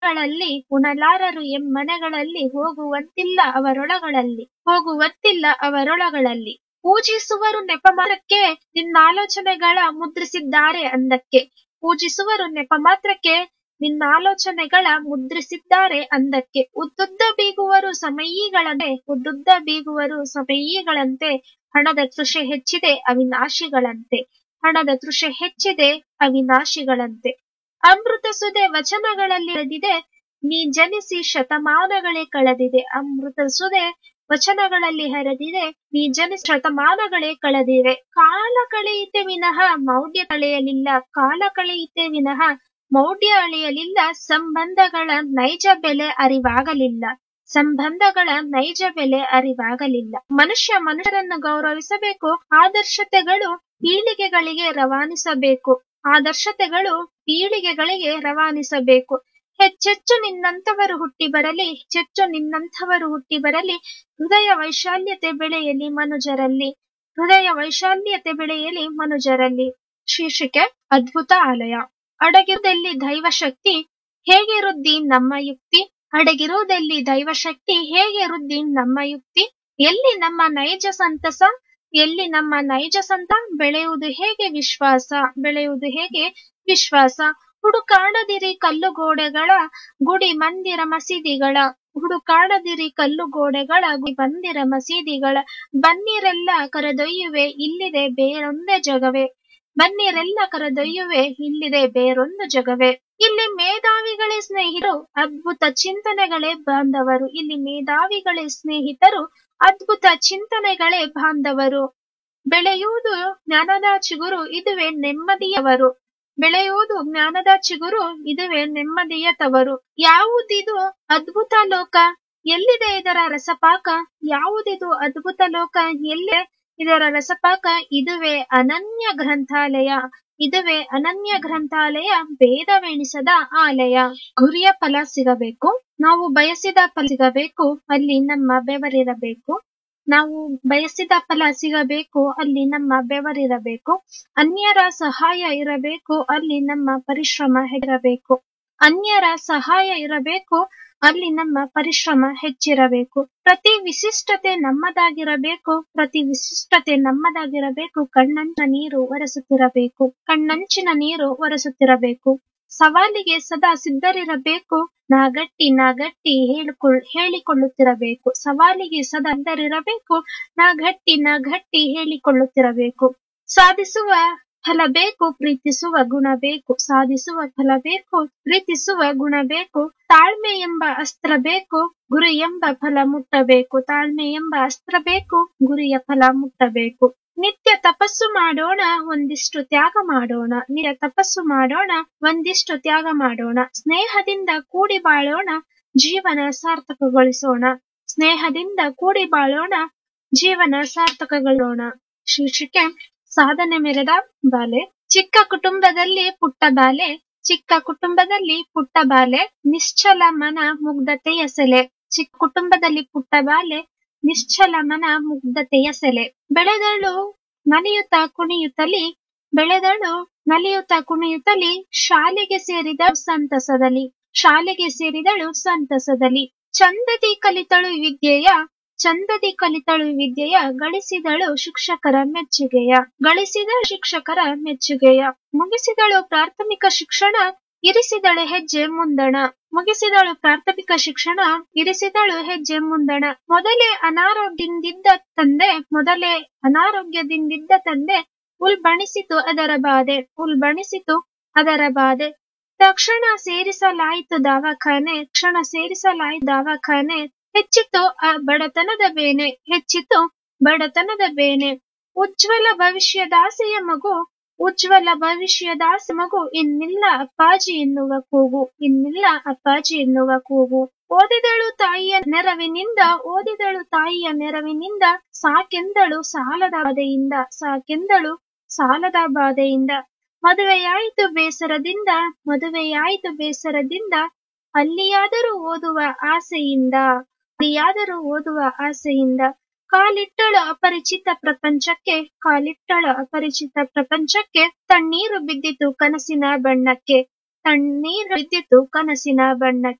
ಗಳಲ್ಲಿ ಉಣಲಾರರು ಎಮ್ಮನೆಗಳಲ್ಲಿ ಹೋಗುವಂತಿಲ್ಲ ಅವರೊಳಗಳಲ್ಲಿ ಹೋಗುವಂತಿಲ್ಲ ಅವರೊಳಗಳಲ್ಲಿ ಪೂಜಿಸುವರು ನೆಪ ಮಾತ್ರಕ್ಕೆ ನಿನ್ನಾಲೋಚನೆಗಳ ಮುದ್ರಿಸಿದ್ದಾರೆ ಅಂದಕ್ಕೆ ಪೂಜಿಸುವರು ನೆಪ ಮಾತ್ರಕ್ಕೆ ನಿನ್ನಾಲೋಚನೆಗಳ ಮುದ್ರಿಸಿದ್ದಾರೆ ಅಂದಕ್ಕೆ ಉದ್ದುದ್ದ ಬೀಗುವರು ಸಮಯಿಗಳಂತೆ ಉದ್ದುದ್ದ ಬೀಗುವರು ಸಮಯಿಗಳಂತೆ ಹಣದ ತೃಷೆ ಹೆಚ್ಚಿದೆ ಅವಿನಾಶಿಗಳಂತೆ ಹಣದ ತೃಷೆ ಹೆಚ್ಚಿದೆ ಅವಿನಾಶಿಗಳಂತೆ ಅಮೃತ ಸುದೆ ವಚನಗಳಲ್ಲಿ ಕಳೆದಿದೆ ನೀ ಜನಿಸಿ ಶತಮಾನಗಳೇ ಕಳೆದಿದೆ ಅಮೃತ ಸುದೆ ವಚನಗಳಲ್ಲಿ ಹರಿದಿದೆ ನೀ ಜನಿಸಿ ಶತಮಾನಗಳೇ ಕಳೆದಿವೆ ಕಾಲ ಕಳೆಯಿತೆ ವಿನಃ ಮೌಢ್ಯ ಕಳೆಯಲಿಲ್ಲ ಕಾಲ ಕಳೆಯಿತೆ ವಿನಃ ಮೌಢ್ಯ ಅಳೆಯಲಿಲ್ಲ ಸಂಬಂಧಗಳ ನೈಜ ಬೆಲೆ ಅರಿವಾಗಲಿಲ್ಲ ಸಂಬಂಧಗಳ ನೈಜ ಬೆಲೆ ಅರಿವಾಗಲಿಲ್ಲ ಮನುಷ್ಯ ಮನುಷ್ಯರನ್ನು ಗೌರವಿಸಬೇಕು ಆದರ್ಶತೆಗಳು ಪೀಳಿಗೆಗಳಿಗೆ ರವಾನಿಸಬೇಕು ಆದರ್ಶತೆಗಳು ಪೀಳಿಗೆಗಳಿಗೆ ರವಾನಿಸಬೇಕು ಹೆಚ್ಚೆಚ್ಚು ನಿನ್ನಂಥವರು ಹುಟ್ಟಿ ಬರಲಿ ಹೆಚ್ಚೆಚ್ಚು ನಿನ್ನಂಥವರು ಹುಟ್ಟಿ ಬರಲಿ ಹೃದಯ ವೈಶಾಲ್ಯತೆ ಬೆಳೆಯಲಿ ಮನುಜರಲ್ಲಿ ಹೃದಯ ವೈಶಾಲ್ಯತೆ ಬೆಳೆಯಲಿ ಮನುಜರಲ್ಲಿ ಶೀರ್ಷಿಕೆ ಅದ್ಭುತ ಆಲಯ ಅಡಗಿರುವುದಲ್ಲಿ ದೈವಶಕ್ತಿ ಹೇಗೆ ವೃದ್ಧಿ ನಮ್ಮ ಯುಕ್ತಿ ಅಡಗಿರುವುದಲ್ಲಿ ದೈವಶಕ್ತಿ ಹೇಗೆ ವೃದ್ಧಿ ನಮ್ಮ ಯುಕ್ತಿ ಎಲ್ಲಿ ನಮ್ಮ ನೈಜ ಸಂತಸ ಎಲ್ಲಿ ನಮ್ಮ ನೈಜ ಸಂತ ಬೆಳೆಯುವುದು ಹೇಗೆ ವಿಶ್ವಾಸ ಬೆಳೆಯುವುದು ಹೇಗೆ ವಿಶ್ವಾಸ ಹುಡುಕಾಡದಿರಿ ಕಲ್ಲುಗೋಡೆಗಳ ಗುಡಿ ಮಂದಿರ ಮಸೀದಿಗಳ ಹುಡುಕಾಡದಿರಿ ಕಲ್ಲುಗೋಡೆಗಳ ಗುಡಿ ಮಂದಿರ ಮಸೀದಿಗಳ ಬನ್ನಿರೆಲ್ಲ ಕರೆದೊಯ್ಯುವೆ ಇಲ್ಲಿದೆ ಬೇರೊಂದೇ ಜಗವೇ ಬನ್ನಿರೆಲ್ಲ ಕರೆದೊಯ್ಯುವೆ ಇಲ್ಲಿದೆ ಬೇರೊಂದು ಜಗವೇ ಇಲ್ಲಿ ಮೇಧಾವಿಗಳೇ ಸ್ನೇಹಿತರು ಅದ್ಭುತ ಚಿಂತನೆಗಳೇ ಬಾಂಧವರು ಇಲ್ಲಿ ಮೇಧಾವಿಗಳೇ ಸ್ನೇಹಿತರು ಅದ್ಭುತ ಚಿಂತನೆಗಳೇ ಬಾಂಧವರು ಬೆಳೆಯುವುದು ಜ್ಞಾನದ ಚಿಗುರು ಇದುವೇ ನೆಮ್ಮದಿಯವರು ಬೆಳೆಯುವುದು ಜ್ಞಾನದ ಚಿಗುರು ಇದುವೇ ನೆಮ್ಮದಿಯ ತವರು ಯಾವುದಿದು ಅದ್ಭುತ ಲೋಕ ಎಲ್ಲಿದೆ ಇದರ ರಸಪಾಕ ಯಾವುದಿದು ಅದ್ಭುತ ಲೋಕ ಎಲ್ಲೇ ಇದರ ರಸಪಾಕ ಇದುವೇ ಅನನ್ಯ ಗ್ರಂಥಾಲಯ ಇದುವೇ ಅನನ್ಯ ಗ್ರಂಥಾಲಯ ಭೇದವೆಣಿಸದ ಆಲಯ ಗುರಿಯ ಫಲ ಸಿಗಬೇಕು ನಾವು ಬಯಸಿದ ಫಲ ಸಿಗಬೇಕು ಅಲ್ಲಿ ನಮ್ಮ ಬೆವರಿರಬೇಕು ನಾವು ಬಯಸಿದ ಫಲ ಸಿಗಬೇಕು ಅಲ್ಲಿ ನಮ್ಮ ಬೆವರಿರಬೇಕು ಅನ್ಯರ ಸಹಾಯ ಇರಬೇಕು ಅಲ್ಲಿ ನಮ್ಮ ಪರಿಶ್ರಮ ಇರಬೇಕು ಅನ್ಯರ ಸಹಾಯ ಇರಬೇಕು ಅಲ್ಲಿ ನಮ್ಮ ಪರಿಶ್ರಮ ಹೆಚ್ಚಿರಬೇಕು ಪ್ರತಿ ವಿಶಿಷ್ಟತೆ ನಮ್ಮದಾಗಿರಬೇಕು ಪ್ರತಿ ವಿಶಿಷ್ಟತೆ ನಮ್ಮದಾಗಿರಬೇಕು ಕಣ್ಣಂಚಿನ ನೀರು ಒರೆಸುತ್ತಿರಬೇಕು ಕಣ್ಣಂಚಿನ ನೀರು ಒರೆಸುತ್ತಿರಬೇಕು ಸವಾಲಿಗೆ ಸದಾ ಸಿದ್ಧರಿರಬೇಕು ನಾ ಗಟ್ಟಿ ನಾ ಗಟ್ಟಿ ಹೇಳಿಕೊಳ್ಳ ಹೇಳಿಕೊಳ್ಳುತ್ತಿರಬೇಕು ಸವಾಲಿಗೆ ಸದಾ ಸಿದ್ಧರಿರಬೇಕು ನಾ ಗಟ್ಟಿ ನಾ ಗಟ್ಟಿ ಹೇಳಿಕೊಳ್ಳುತ್ತಿರಬೇಕು ಸಾಧಿಸುವ ಫಲ ಬೇಕು ಪ್ರೀತಿಸುವ ಗುಣ ಬೇಕು ಸಾಧಿಸುವ ಫಲ ಬೇಕು ಪ್ರೀತಿಸುವ ಗುಣ ಬೇಕು ತಾಳ್ಮೆ ಎಂಬ ಅಸ್ತ್ರ ಬೇಕು ಗುರಿ ಎಂಬ ಫಲ ಮುಟ್ಟಬೇಕು ತಾಳ್ಮೆ ಎಂಬ ಅಸ್ತ್ರ ಬೇಕು ಗುರಿಯ ಫಲ ಮುಟ್ಟಬೇಕು ನಿತ್ಯ ತಪಸ್ಸು ಮಾಡೋಣ ಒಂದಿಷ್ಟು ತ್ಯಾಗ ಮಾಡೋಣ ನಿತ್ಯ ತಪಸ್ಸು ಮಾಡೋಣ ಒಂದಿಷ್ಟು ತ್ಯಾಗ ಮಾಡೋಣ ಸ್ನೇಹದಿಂದ ಕೂಡಿ ಬಾಳೋಣ ಜೀವನ ಸಾರ್ಥಕಗೊಳಿಸೋಣ ಸ್ನೇಹದಿಂದ ಕೂಡಿ ಬಾಳೋಣ ಜೀವನ ಸಾರ್ಥಕಗೊಳ್ಳೋಣ ಶೀರ್ಷಿಕೆ ಸಾಧನೆ ಮೆರೆದ ಬಾಲೆ ಚಿಕ್ಕ ಕುಟುಂಬದಲ್ಲಿ ಪುಟ್ಟ ಬಾಲೆ ಚಿಕ್ಕ ಕುಟುಂಬದಲ್ಲಿ ಪುಟ್ಟ ಬಾಲೆ ನಿಶ್ಚಲ ಮನ ಮುಗ್ಧತೆಯ ಸೆಲೆ ಚಿಕ್ಕ ಕುಟುಂಬದಲ್ಲಿ ಪುಟ್ಟ ಬಾಲೆ ನಿಶ್ಚಲ ಮನ ಮುಗ್ಧತೆಯ ಸೆಲೆ ಬೆಳೆದಳು ನಲಿಯುತ್ತ ಕುಣಿಯುತ್ತಲಿ ಬೆಳೆದಳು ನಲಿಯುತ್ತ ಕುಣಿಯುತ್ತಲಿ ಶಾಲೆಗೆ ಸೇರಿದ ಸಂತಸದಲ್ಲಿ ಶಾಲೆಗೆ ಸೇರಿದಳು ಸಂತಸದಲ್ಲಿ ಚಂದದಿ ಕಲಿತಳು ವಿದ್ಯೆಯ ಚಂದದಿ ಕಲಿತಳು ವಿದ್ಯೆಯ ಗಳಿಸಿದಳು ಶಿಕ್ಷಕರ ಮೆಚ್ಚುಗೆಯ ಗಳಿಸಿದ ಶಿಕ್ಷಕರ ಮೆಚ್ಚುಗೆಯ ಮುಗಿಸಿದಳು ಪ್ರಾಥಮಿಕ ಶಿಕ್ಷಣ ಇರಿಸಿದಳು ಹೆಜ್ಜೆ ಮುಂದಣ ಮುಗಿಸಿದಳು ಪ್ರಾಥಮಿಕ ಶಿಕ್ಷಣ ಇರಿಸಿದಳು ಹೆಜ್ಜೆ ಮುಂದಣ ಮೊದಲೇ ಅನಾರೋಗ್ಯದಿಂದಿದ್ದ ತಂದೆ ಮೊದಲೇ ಅನಾರೋಗ್ಯದಿಂದಿದ್ದ ತಂದೆ ಉಲ್ಬಣಿಸಿತು ಅದರ ಬಾಧೆ ಉಲ್ಬಣಿಸಿತು ಅದರ ಬಾಧೆ ತಕ್ಷಣ ಸೇರಿಸಲಾಯಿತು ದವಾಖಾನೆ ಕ್ಷಣ ಸೇರಿಸಲಾಯಿತು ದವಾಖಾನೆ ಹೆಚ್ಚಿತು ಆ ಬಡತನದ ಬೇನೆ ಹೆಚ್ಚಿತು ಬಡತನದ ಬೇನೆ ಉಜ್ವಲ ಭವಿಷ್ಯದಾಸೆಯ ಮಗು ಉಜ್ವಲ ಭವಿಷ್ಯದಾಸೆ ಮಗು ಇನ್ನಿಲ್ಲ ಅಪ್ಪಾಜಿ ಎನ್ನುವ ಕೂಗು ಇನ್ನಿಲ್ಲ ಅಪ್ಪಾಜಿ ಎನ್ನುವ ಕೂಗು ಓದಿದಳು ತಾಯಿಯ ನೆರವಿನಿಂದ ಓದಿದಳು ತಾಯಿಯ ನೆರವಿನಿಂದ ಸಾಕೆಂದಳು ಸಾಲದ ಬಾಧೆಯಿಂದ ಸಾಕೆಂದಳು ಸಾಲದ ಬಾಧೆಯಿಂದ ಮದುವೆಯಾಯಿತು ಬೇಸರದಿಂದ ಮದುವೆಯಾಯಿತು ಬೇಸರದಿಂದ ಅಲ್ಲಿಯಾದರೂ ಓದುವ ಆಸೆಯಿಂದ ಅಲ್ಲಿಯಾದರೂ ಓದುವ ಆಸೆಯಿಂದ ಕಾಲಿಟ್ಟಳು ಅಪರಿಚಿತ ಪ್ರಪಂಚಕ್ಕೆ ಕಾಲಿಟ್ಟಳು ಅಪರಿಚಿತ ಪ್ರಪಂಚಕ್ಕೆ ತಣ್ಣೀರು ಬಿದ್ದಿತು ಕನಸಿನ ಬಣ್ಣಕ್ಕೆ ತಣ್ಣೀರು ಬಿದ್ದಿತು ಕನಸಿನ ಬಣ್ಣಕ್ಕೆ